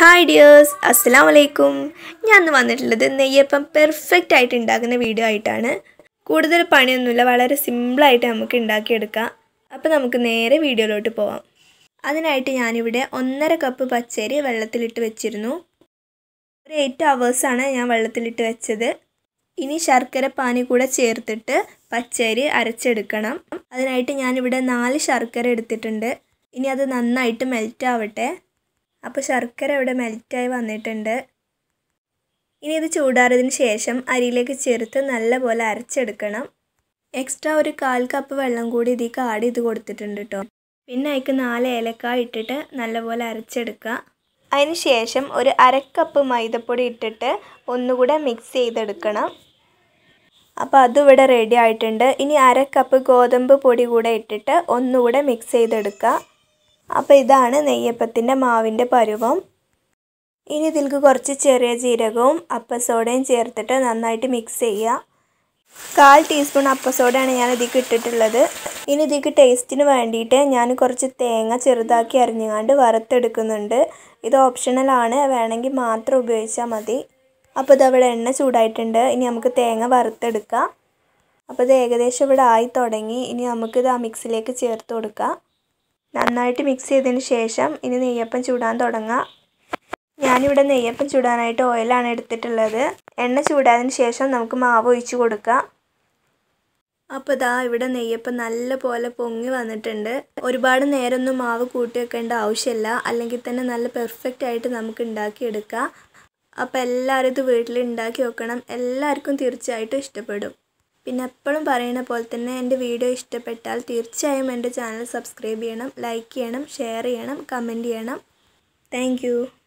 hi dears അസ്സലാം വലൈക്കും ഞാൻ ഇന്ന് വന്നിട്ടുള്ളത് നെയ്യപ്പം പെർഫെക്റ്റ് ആയിട്ട് ഉണ്ടാക്കുന്ന വീഡിയോ ആയിട്ടാണ് കൂടുതൽ പണിയൊന്നുമില്ല വളരെ സിമ്പിളായിട്ട് നമുക്ക് ഉണ്ടാക്കിയെടുക്കാം അപ്പോൾ നമുക്ക് നേരെ വീഡിയോയിലോട്ട് പോവാം അതിനായിട്ട് ഞാനിവിടെ ഒന്നര കപ്പ് പച്ചരി വെള്ളത്തിലിട്ട് വെച്ചിരുന്നു ഒരു എയ്റ്റ് അവേഴ്സാണ് ഞാൻ വെള്ളത്തിലിട്ട് വെച്ചത് ഇനി ശർക്കര പാനി കൂടെ ചേർത്തിട്ട് പച്ചരി അരച്ചെടുക്കണം അതിനായിട്ട് ഞാനിവിടെ നാല് ശർക്കര എടുത്തിട്ടുണ്ട് ഇനി അത് നന്നായിട്ട് മെൽറ്റ് ആവട്ടെ അപ്പോൾ ശർക്കര ഇവിടെ മെൽറ്റായി വന്നിട്ടുണ്ട് ഇനി ഇത് ചൂടാറിയതിന് ശേഷം അരിയിലേക്ക് ചേർത്ത് നല്ലപോലെ അരച്ചെടുക്കണം എക്സ്ട്രാ ഒരു കാൽ കപ്പ് വെള്ളം കൂടി ഇതിലേക്ക് ആഡ് ചെയ്ത് കൊടുത്തിട്ടുണ്ട് കേട്ടോ പിന്നെ അതിക്ക് നാല് ഏലക്കായ ഇട്ടിട്ട് നല്ലപോലെ അരച്ചെടുക്കുക അതിന് ശേഷം ഒരു അരക്കപ്പ് മൈദപ്പൊടി ഇട്ടിട്ട് ഒന്നുകൂടെ മിക്സ് ചെയ്തെടുക്കണം അപ്പോൾ അതിവിടെ റെഡി ആയിട്ടുണ്ട് ഇനി അര കപ്പ് ഗോതമ്പ് പൊടി കൂടെ ഇട്ടിട്ട് ഒന്നുകൂടെ മിക്സ് ചെയ്തെടുക്കുക അപ്പോൾ ഇതാണ് നെയ്യപ്പത്തിൻ്റെ മാവിൻ്റെ പരുവം ഇനി ഇതിലേക്ക് കുറച്ച് ചെറിയ ജീരകവും അപ്പസോഡയും ചേർത്തിട്ട് നന്നായിട്ട് മിക്സ് ചെയ്യുക കാൽ ടീസ്പൂൺ അപ്പസോഡയാണ് ഞാൻ ഇതിലേക്ക് ഇട്ടിട്ടുള്ളത് ഇനി ഇതിലേക്ക് ടേസ്റ്റിന് വേണ്ടിയിട്ട് ഞാൻ കുറച്ച് തേങ്ങ ചെറുതാക്കി അരിഞ്ഞുകൊണ്ട് വറുത്തെടുക്കുന്നുണ്ട് ഇത് ഓപ്ഷണലാണ് വേണമെങ്കിൽ മാത്രം ഉപയോഗിച്ചാൽ മതി അപ്പോൾ ഇത് അവിടെ എണ്ണ ചൂടായിട്ടുണ്ട് ഇനി നമുക്ക് തേങ്ങ വറുത്തെടുക്കാം അപ്പോൾ ഇത് ഏകദേശം ഇവിടെ ആയി തുടങ്ങി ഇനി നമുക്കിത് ആ മിക്സിലേക്ക് ചേർത്ത് കൊടുക്കാം നന്നായിട്ട് മിക്സ് ചെയ്തതിന് ശേഷം ഇനി നെയ്യപ്പം ചൂടാൻ തുടങ്ങാം ഞാനിവിടെ നെയ്യപ്പം ചൂടാനായിട്ട് ഓയിലാണ് എടുത്തിട്ടുള്ളത് എണ്ണ ചൂടായതിന് ശേഷം നമുക്ക് മാവ് ഒഴിച്ച് കൊടുക്കാം അപ്പോൾ ഇതാ ഇവിടെ നെയ്യപ്പം നല്ല പോലെ പൊങ്ങി വന്നിട്ടുണ്ട് ഒരുപാട് നേരമൊന്നും മാവ് കൂട്ടി വെക്കേണ്ട ആവശ്യമില്ല അല്ലെങ്കിൽ തന്നെ നല്ല പെർഫെക്റ്റ് ആയിട്ട് നമുക്ക് ഉണ്ടാക്കിയെടുക്കാം അപ്പോൾ എല്ലാവരും ഇത് വീട്ടിൽ ഉണ്ടാക്കി വെക്കണം എല്ലാവർക്കും തീർച്ചയായിട്ടും ഇഷ്ടപ്പെടും പിന്നെ എപ്പോഴും പറയുന്ന പോലെ തന്നെ എൻ്റെ വീഡിയോ ഇഷ്ടപ്പെട്ടാൽ തീർച്ചയായും എൻ്റെ ചാനൽ സബ്സ്ക്രൈബ് ചെയ്യണം ലൈക്ക് ചെയ്യണം ഷെയർ ചെയ്യണം കമൻറ്റ് ചെയ്യണം താങ്ക്